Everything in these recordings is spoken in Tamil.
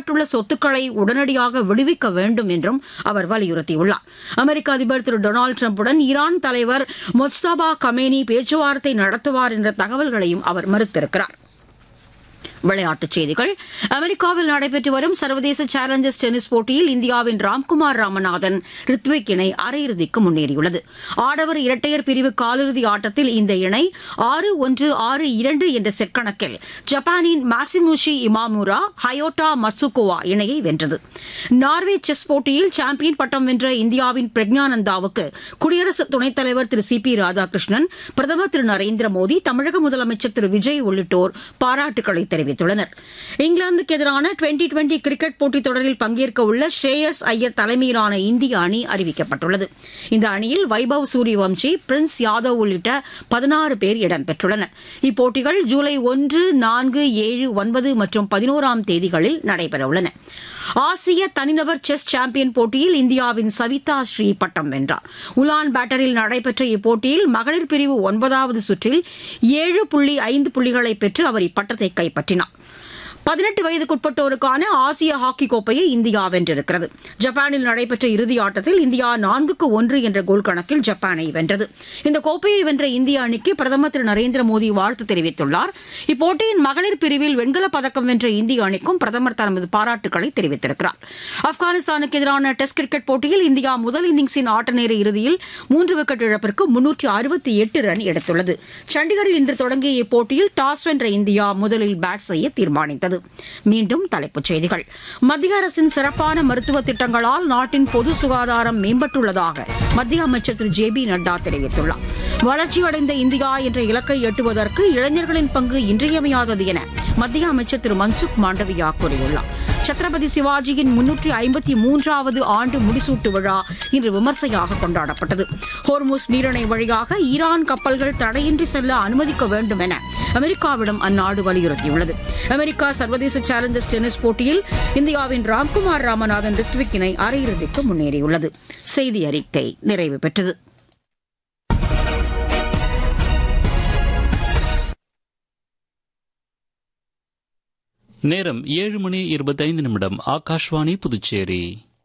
பறிக்கப்பட்டுள்ள சொத்துக்களை உடனடியாக விடுவிக்க வேண்டும் என்றும் அவர் வலியுறுத்தியுள்ளார் அமெரிக்க அதிபர் திரு டொனால்டு டிரம்புடன் ஈரான் தலைவர் மொஸ்தாபா கமேனி பேச்சுவார்த்தை நடத்துவார் என்ற தகவல்களையும் அவர் மறுத்திருக்கிறார் விளையாட்டுச் செய்திகள் அமெரிக்காவில் நடைபெற்று வரும் சர்வதேச சேலஞ்சர்ஸ் டென்னிஸ் போட்டியில் இந்தியாவின் ராம்குமார் ராமநாதன் ரித்விக் இணை அரையிறுதிக்கு முன்னேறியுள்ளது ஆடவர் இரட்டையர் பிரிவு காலிறுதி ஆட்டத்தில் இந்த இணை ஆறு ஒன்று ஆறு இரண்டு என்ற செட் கணக்கில் ஜப்பானின் மாசிமுஷி இமாமுரா ஹயோட்டா மட்சுகோவா இணையை வென்றது நார்வே செஸ் போட்டியில் சாம்பியன் பட்டம் வென்ற இந்தியாவின் பிரக்ஞானந்தாவுக்கு குடியரசு துணைத் தலைவர் திரு சி பி ராதாகிருஷ்ணன் பிரதமர் திரு நரேந்திர மோடி தமிழக முதலமைச்சர் திரு விஜய் உள்ளிட்டோர் பாராட்டுக்களை தெரிவித்துள்ளனர் இங்கிலாந்துக்கு எதிரான டுவெண்டி டுவெண்டி கிரிக்கெட் போட்டித் தொடரில் பங்கேற்க உள்ள ஸ்ரேயஸ் ஐயர் தலைமையிலான இந்திய அணி அறிவிக்கப்பட்டுள்ளது இந்த அணியில் வைபவ் சூரியவம்சி பிரின்ஸ் யாதவ் உள்ளிட்ட பதினாறு பேர் இடம்பெற்றுள்ளனர் இப்போட்டிகள் ஜூலை ஒன்று நான்கு ஏழு ஒன்பது மற்றும் பதினோராம் தேதிகளில் நடைபெறவுள்ளன ஆசிய தனிநபர் செஸ் சாம்பியன் போட்டியில் இந்தியாவின் சவிதா ஸ்ரீ பட்டம் வென்றார் உலான் பேட்டரில் நடைபெற்ற இப்போட்டியில் மகளிர் பிரிவு ஒன்பதாவது சுற்றில் ஏழு புள்ளி ஐந்து புள்ளிகளை பெற்று அவர் இப்பட்டத்தை கைப்பற்றினார் பதினெட்டு வயதுக்குட்பட்டோருக்கான ஆசிய ஹாக்கி கோப்பையை இந்தியா வென்றிருக்கிறது ஜப்பானில் நடைபெற்ற இறுதி ஆட்டத்தில் இந்தியா நான்குக்கு ஒன்று என்ற கோல் கணக்கில் ஜப்பானை வென்றது இந்த கோப்பையை வென்ற இந்திய அணிக்கு பிரதமர் திரு நரேந்திர மோடி வாழ்த்து தெரிவித்துள்ளார் இப்போட்டியின் மகளிர் பிரிவில் வெண்கலப் பதக்கம் வென்ற இந்திய அணிக்கும் பிரதமர் தனது பாராட்டுகளை தெரிவித்திருக்கிறார் ஆப்கானிஸ்தானுக்கு எதிரான டெஸ்ட் கிரிக்கெட் போட்டியில் இந்தியா முதல் இன்னிங்ஸின் ஆட்ட நேர இறுதியில் மூன்று விக்கெட் இழப்பிற்கு முன்னூற்றி அறுபத்தி எட்டு ரன் எடுத்துள்ளது சண்டிகரில் இன்று தொடங்கிய இப்போட்டியில் டாஸ் வென்ற இந்தியா முதலில் பேட் செய்ய தீர்மானித்தது மீண்டும் தலைப்புச் செய்திகள் மத்திய அரசின் சிறப்பான மருத்துவ திட்டங்களால் நாட்டின் பொது சுகாதாரம் மேம்பட்டுள்ளதாக மத்திய அமைச்சர் திரு ஜே பி நட்டா தெரிவித்துள்ளார் வளர்ச்சியடைந்த இந்தியா என்ற இலக்கை எட்டுவதற்கு இளைஞர்களின் பங்கு இன்றியமையாதது என மத்திய அமைச்சர் திரு மன்சுக் மாண்டவியா கூறியுள்ளார் சத்ரபதி சிவாஜியின் முன்னூற்றி ஐம்பத்தி மூன்றாவது ஆண்டு முடிசூட்டு விழா இன்று விமர்சையாக கொண்டாடப்பட்டது ஹோர்முஸ் நீரிணை வழியாக ஈரான் கப்பல்கள் தடையின்றி செல்ல அனுமதிக்க வேண்டும் என அமெரிக்காவிடம் அந்நாடு வலியுறுத்தியுள்ளது அமெரிக்கா சர்வதேச சேலஞ்சர்ஸ் டென்னிஸ் போட்டியில் இந்தியாவின் ராம்குமார் ராமநாதன் ரித்விக் இணை அரையிறுதிக்கு முன்னேறியுள்ளது செய்தி அறிக்கை நிறைவு பெற்றது நேரம் ஏழு மணி இருபத்தைந்து நிமிடம் Akashvani Puducherry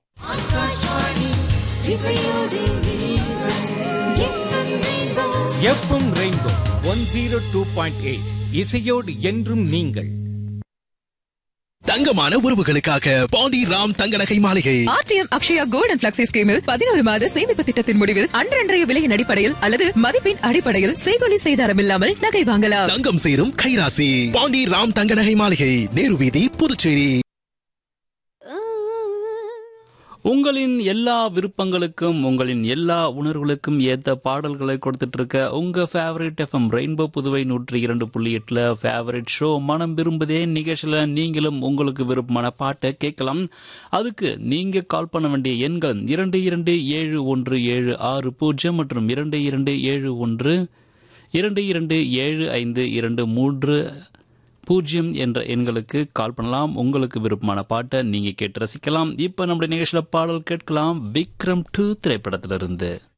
FM rainbow one zero two point eight இசையோடு என்றும் நீங்கள் தங்கமான உறவுகளுக்காக பாண்டி ராம் தங்க நகை மாளிகை RTM Akshaya gold and flexi ஸ்கீமில் பதினோரு மாத சேமிப்பு திட்டத்தின் முடிவில் அன்றன்றைய விலையின் அடிப்படையில் அல்லது மதிப்பின் அடிப்படையில் செய்கொலி செய்தாரம் இல்லாமல் நகை வாங்கலாம் தங்கம் சேரும் கைராசி பாண்டி ராம் தங்க நகை மாளிகை நேரு வீதி புதுச்சேரி உங்களின் எல்லா விருப்பங்களுக்கும் உங்களின் எல்லா உணர்வுகளுக்கும் ஏத்த பாடல்களை கொடுத்துட்டு இருக்க உங்க ஃபேவரட் எஃப்எம் ரெயின்போ புதுவை நூற்றி இரண்டு புள்ளி எட்டுல ஃபேவரட் ஷோ மனம் விரும்புதே நிகழ்ச்சியில நீங்களும் உங்களுக்கு விருப்பமான பாட்டை கேட்கலாம் அதுக்கு நீங்க கால் பண்ண வேண்டிய எண்கள் இரண்டு இரண்டு ஏழு ஒன்று ஏழு ஆறு பூஜ்ஜியம் மற்றும் இரண்டு இரண்டு ஏழு ஒன்று இரண்டு இரண்டு ஏழு ஐந்து இரண்டு மூன்று பூஜ்ஜியம் என்ற எண்களுக்கு கால் பண்ணலாம் உங்களுக்கு விருப்பமான பாட்டை நீங்க கேட்டு ரசிக்கலாம் இப்ப நம்முடைய நிகழ்ச்சியில பாடல் கேட்கலாம் விக்ரம் டூ திரைப்படத்திலிருந்து